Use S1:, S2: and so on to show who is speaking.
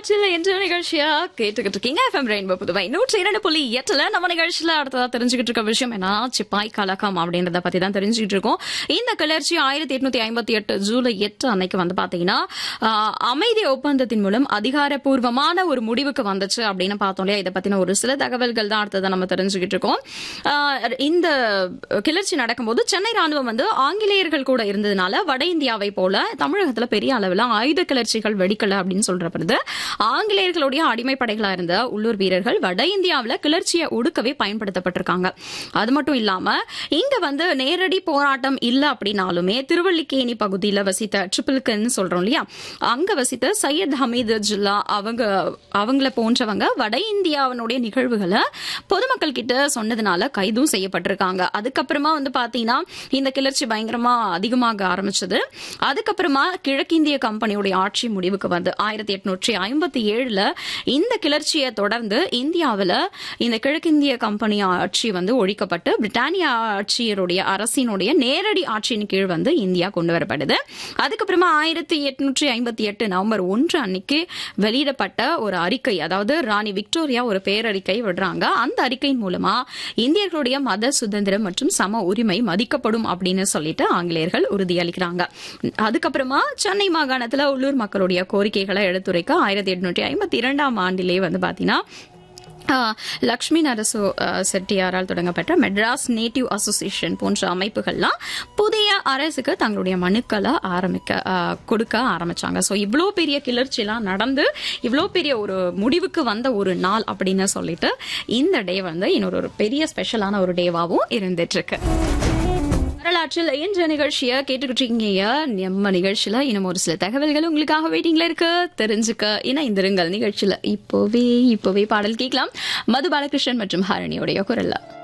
S1: வரலாற்றில் என்ற நிகழ்ச்சியா கேட்டுக்கிட்டு இருக்கீங்க எஃப்எம் ரெயின்போ புதுவை நூற்றி இரண்டு புள்ளி எட்டுல நம்ம நிகழ்ச்சியில அடுத்ததா தெரிஞ்சுக்கிட்டு இருக்க விஷயம் என்ன சிப்பாய் கலக்கம் அப்படின்றத பத்தி தான் தெரிஞ்சுக்கிட்டு இருக்கோம் இந்த கிளர்ச்சி ஆயிரத்தி எட்நூத்தி ஐம்பத்தி எட்டு ஜூலை எட்டு அன்னைக்கு வந்து பாத்தீங்கன்னா ஆஹ், அமைதி ஒப்பந்தத்தின் மூலம் அதிகாரப்பூர்வமான ஒரு முடிவுக்கு வந்துச்சு அப்படின்னு பார்த்தோம் இல்லையா இதை பத்தின ஒரு சில தகவல்கள் தான் அடுத்ததை நம்ம தெரிஞ்சுக்கிட்டு இருக்கோம் ஆஹ், இந்த கிளர்ச்சி நடக்கும்போது சென்னை ராணுவம் வந்து ஆங்கிலேயர்கள் கூட இருந்ததுனால வட இந்தியாவை போல தமிழகத்துல பெரிய அளவுல ஆயுத கிளர்ச்சிகள் வெடிக்கல அப்படின்னு சொல்றப்படுது ஆங்கிலேயர்களுடைய அடிமைப்படைகளா இருந்த உள்ளூர் வீரர்கள் வட இந்தியாவுல கிளர்ச்சியை ஒடுக்கவே பயன்படுத்தப்பட்டிருக்காங்க அது மட்டும் இல்லாம இங்க வந்து நேரடி போராட்டம் இல்ல அப்படின்னாலுமே திருவல்லிக்கேணி பகுதியில வசித்த ட்ரிபிள்கன் சொல்றோம் இல்லையா அங்க வசித்த சையத் ஹமீது ஜில்லா அவங்க அவங்கள போன்றவங்க வட இந்தியாவினுடைய நிகழ்வுகளை பொதுமக்கள் கிட்ட சொன்னதுனால கைதும் செய்யப்பட்டிருக்காங்க அதுக்கப்புறமா வந்து பாத்தீங்கன்னா இந்த கிளர்ச்சி பயங்கரமா அதிகமாக ஆரம்பிச்சது அதுக்கப்புறமா கிழக்கிந்திய கம்பெனியுடைய ஆட்சி முடிவுக்கு வந்து ஆயிரத்தி எட்நூற்றி ஐம்பத்தி ஏழுல இந்த கிளர்ச்சியை தொடர்ந்து இந்தியாவில் இந்த கிழக்கிந்திய கம்பெனி ஆட்சி வந்து ஒழிக்கப்பட்டு பிரிட்டானியா ஆட்சியருடைய அரசினுடைய நேரடி ஆட்சியின் கீழ் வந்து இந்தியா கொண்டு வரப்படுது அதுக்கப்புறமா ஆயிரத்தி எட்நூற்றி ஐம்பத்தி எட்டு நவம்பர் ஒன்று அன்னைக்கு வெளியிடப்பட்ட ஒரு அறிக்கை அதாவது ராணி விக்டோரியா ஒரு பேரறிக்கை விடுறாங்க அந்த அறிக்கையின் மூலமா இந்தியர்களுடைய மத சுதந்திரம் மற்றும் சம உரிமை மதிக்கப்படும் அப்படின்னு சொல்லிட்டு ஆங்கிலேயர்கள் உறுதியளிக்கிறாங்க அதுக்கப்புறமா சென்னை மாகாணத்துல உள்ளூர் மக்களுடைய கோரிக்கைகளை எடுத்துரைக்க ஆயிரத்தி எட்நூற்றி ஐம்பத்தி இரண்டாம் ஆண்டிலே வந்து பாத்தீங்கன்னா ஆஹ், லக்ஷ்மி நரசு ஆஹ், செட்டியாரால் தொடங்கப்பட்ட மெட்ராஸ் நேட்டிவ் அசோசியேஷன் போன்ற அமைப்புகள்லாம் புதிய அரசுக்கு தங்களுடைய மனுக்களை ஆரம்பிக்க ஆஹ், கொடுக்க ஆரம்பிச்சாங்க ஸோ இவ்வளோ பெரிய கிளர்ச்சிலாம் நடந்து இவ்வளோ பெரிய ஒரு முடிவுக்கு வந்த ஒரு நாள் அப்படின்னு சொல்லிட்டு இந்த டே வந்து இன்னொரு ஒரு பெரிய ஸ்பெஷலான ஒரு டேவாகவும் இருந்துட்டு இருக்கு வரலாற்றில் இன்ற நிகழ்ச்சியை கேட்டுக்கிட்டு இருக்கீங்க நம்ம நிகழ்ச்சியில இன்னும் ஒரு சில தகவல்கள் உங்களுக்காக வெயிட்டிங்ல இருக்கு தெரிஞ்சுக்க இணைந்திருங்கள் நிகழ்ச்சியில இப்போவே இப்போவே பாடல் கேட்கலாம் மது பாலகிருஷ்ணன் மற்றும் ஹரணியோடைய குரல்ல